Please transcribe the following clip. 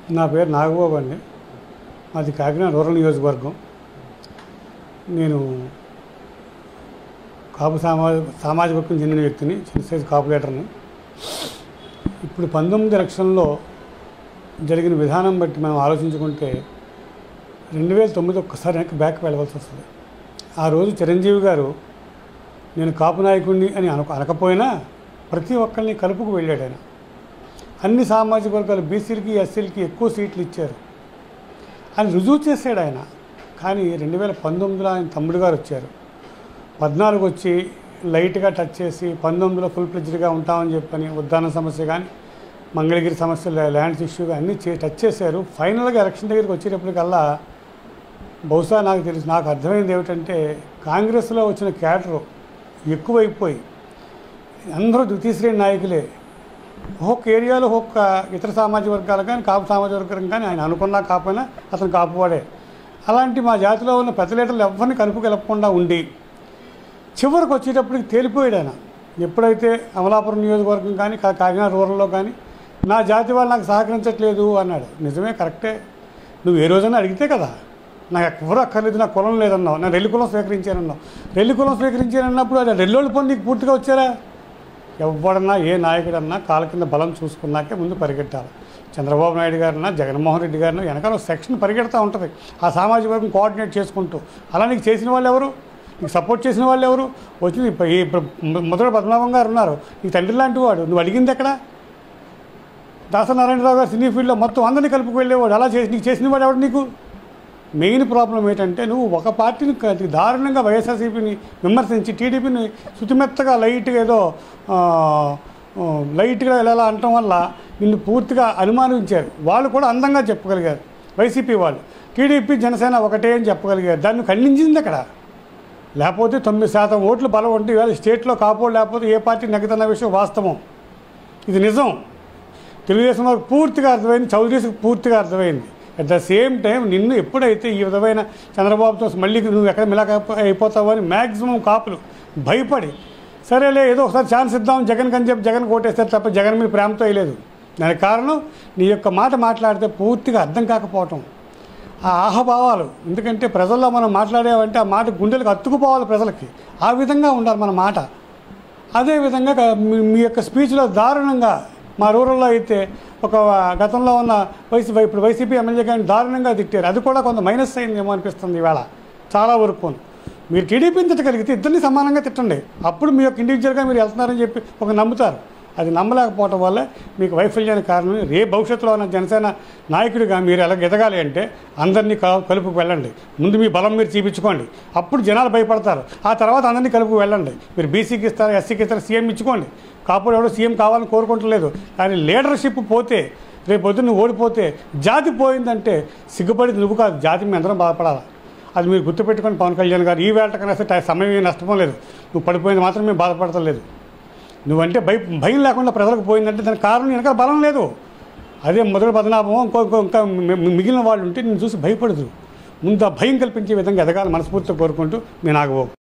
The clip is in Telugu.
నా పేరు నాగబాబు అండి మాది కాకినాడ రూరల్ నియోజకవర్గం నేను కాపు సామాజ సామాజిక వర్గం చెందిన వ్యక్తిని చిన్న సైజు కాపు లీటర్ని ఇప్పుడు పంతొమ్మిది ఎలక్షన్లో జరిగిన విధానం బట్టి మనం ఆలోచించుకుంటే రెండు వేల తొమ్మిది ఒక్కసారి వెనక్కి బ్యాక్ వెళ్ళవలసి వస్తుంది ఆ రోజు చిరంజీవి గారు నేను కాపు నాయకుడిని అని అనక అనకపోయినా ప్రతి ఒక్కరిని కలుపుకు వెళ్ళాడు ఆయన అన్ని సామాజిక వర్గాలు బీసీలకి ఎస్సీలకి ఎక్కువ సీట్లు ఇచ్చారు అని రుజువు చేశాడు ఆయన కానీ రెండు వేల పంతొమ్మిదిలో ఆయన తమ్ముడు గారు వచ్చారు పద్నాలుగు వచ్చి లైట్గా టచ్ చేసి పంతొమ్మిదిలో ఫుల్ ఫ్లెడ్జ్డ్గా ఉంటామని చెప్పని ఉద్దాన సమస్య కానీ మంగళగిరి సమస్య ల్యాండ్స్ ఇష్యూ అన్నీ చే టచ్ చేశారు ఫైనల్గా ఎలక్షన్ దగ్గరికి వచ్చేటప్పటికల్లా బహుశా నాకు తెలిసి నాకు అర్థమైంది ఏమిటంటే కాంగ్రెస్లో వచ్చిన క్యాడరు ఎక్కువైపోయి అందరూ ద్వితీయ నాయకులే ఒక్కొక్క ఏరియాలో ఒక్కొక్క ఇతర సామాజిక వర్గాలు కానీ కాపు సామాజిక వర్గం కానీ ఆయన అనుకున్నా కాకపోయినా అతను కాపువాడే అలాంటి మా జాతిలో ఉన్న పెద్ద లీటర్లు ఎవరిని కలుపుకెళ్ళకుండా ఉండి చివరికి వచ్చేటప్పటికి తేలిపోయాడు ఆయన ఎప్పుడైతే అమలాపురం నియోజకవర్గం కానీ కా- కాకినాడ రూరల్లో కానీ నా జాతి వాళ్ళు నాకు సహకరించట్లేదు అన్నాడు నిజమే కరెక్టే నువ్వు ఏ రోజైనా అడిగితే కదా నాకు ఎవరు అక్కర్లేదు నాకు కులం లేదన్నావు నేను రెల్లి కులం స్వీకరించానన్నావు రెల్లి కులం స్వీకరించానన్నప్పుడు అది రెల్లోళ్ళ పని నీకు పూర్తిగా వచ్చారా ఎవడన్నా ఏ నాయకుడన్నా కాళ్ళ కింద బలం చూసుకున్నాకే ముందు పరిగెట్టాలి చంద్రబాబు నాయుడు గారినా జగన్మోహన్ రెడ్డి గారినా వెనకాల ఒక సెక్షన్ పరిగెడతా ఉంటుంది ఆ సామాజిక వర్గం కోఆర్డినేట్ చేసుకుంటూ అలా నీకు చేసిన వాళ్ళు ఎవరు నీకు సపోర్ట్ చేసిన వాళ్ళు ఎవరు వచ్చింది ఇప్పుడు ఈ- ఇప్పుడు మొదటి పద్మనాభం గారు ఉన్నారు నీ తండ్రి లాంటి వాడు నువ్వు అడిగింది ఎక్కడ దాసనారాయణరావు గారు సినీ ఫీల్డ్లో మొత్తం అందరినీ కలుపుకు వెళ్ళేవాడు అలా చేసి నీకు చేసిన వాడు ఎవడు నీకు మెయిన్ ప్రాబ్లం ఏంటంటే నువ్వు ఒక పార్టీని క- దారుణంగా వైఎస్ఆర్సీపీని విమర్శించి టీడీపీని శుతిమెత్తగా లైట్గా ఏదో ఆ, ఆ, లైట్గా ఇలా ఇలా అనటం వల్ల నిన్ను పూర్తిగా అనుమానించారు వాళ్ళు కూడా అందంగా చెప్పగలిగారు వైసీపీ వాళ్ళు టీడీపీ జనసేన ఒకటే అని చెప్పగలిగారు దాన్ని ఖండించింది అక్కడ లేకపోతే తొమ్మిది శాతం ఓట్లు బలం ఉంటే ఇవాళ స్టేట్లో కాపోడు లేకపోతే ఏ పార్టీ నెగ్గుతున్న విషయం వాస్తవం ఇది నిజం తెలుగుదేశం వారికి పూర్తిగా అర్థమైంది చౌదరీస్కి పూర్తిగా అర్థమైంది అట్ ద సేమ్ టైం నిన్ను ఎప్పుడైతే ఈ విధమైన చంద్రబాబుతో మళ్ళీ నువ్వు ఎక్కడ మిలాక అయిపోతావు అని మ్యాక్సిమం కాపులు భయపడి సరేలే ఏదో ఒకసారి ఛాన్స్ ఇద్దాం జగన్ కని చెప్పి జగన్ కోటేస్తారు తప్ప జగన్ మీద ప్రేమతో వేయలేదు దానికి కారణం నీ యొక్క మాట మాట్లాడితే పూర్తిగా అర్థం కాకపోవటం ఆ ఆహభావాలు ఎందుకంటే ప్రజల్లో మనం మాట్లాడామంటే ఆ మాట గుండెలకు అత్తుకుపోవాలి ప్రజలకి ఆ విధంగా ఉండాలి మన మాట అదేవిధంగా క- మీ- మీ యొక్క స్పీచ్లో దారుణంగా మా రూరల్లో అయితే ఒక గతంలో ఉన్న వైసీ ఇప్పుడు వైసీపీ ఎమ్మెల్యే కానీ దారుణంగా తిట్టారు అది కూడా కొంత మైనస్ అయిందేమో అనిపిస్తుంది ఇవాళ చాలా వరకు మీరు టీడీపీని తిట్టగలిగితే ఇద్దరిని సమానంగా తిట్టండి అప్పుడు మీ యొక్క ఇండివిజువల్గా మీరు వెళ్తున్నారని చెప్పి ఒక నమ్ముతారు అది నమ్మలేకపోవటం వల్ల మీకు వైఫల్యానికి కారణం రే భవిష్యత్తులో ఉన్న జనసేన నాయకుడిగా మీరు ఎలా ఎదగాలి అంటే అందరినీ క- కలుపుకు వెళ్ళండి ముందు మీ బలం మీరు చూపించుకోండి అప్పుడు జనాలు భయపడతారు ఆ తర్వాత అందరినీ కలుపుకు వెళ్ళండి మీరు బీసీకి ఇస్తారు ఎస్సీకి ఇస్తారు సీఎం ఇచ్చుకోండి కాపుడు ఎవడో సీఎం కావాలని కోరుకుంటలేదు కానీ లీడర్షిప్ పోతే రేపు పొద్దున్న నువ్వు ఓడిపోతే జాతి పోయిందంటే సిగ్గుపడి నువ్వు కాదు జాతి మీ అందరం బాధపడాలి అది మీరు గుర్తుపెట్టుకొని పవన్ కళ్యాణ్ గారు ఈ వేళ కన్నా సరే సమయం ఏం నష్టం లేదు నువ్వు పడిపోయింది మాత్రం మేము బాధపడతలేదు నువ్వంటే భయ భయం లేకుండా ప్రజలకు పోయిందంటే దానికి కారణం వెనకాల బలం లేదు అదే మొదటి బదనాభం ఇంకో ఇంకో ఇంకా మి- మి- మిగిలిన వాళ్ళు ఉంటే నేను చూసి భయపడదు ముందు ఆ భయం కల్పించే విధంగా ఎదగాలని మనస్ఫూర్తిగా కోరుకుంటూ మీ నాగబాబు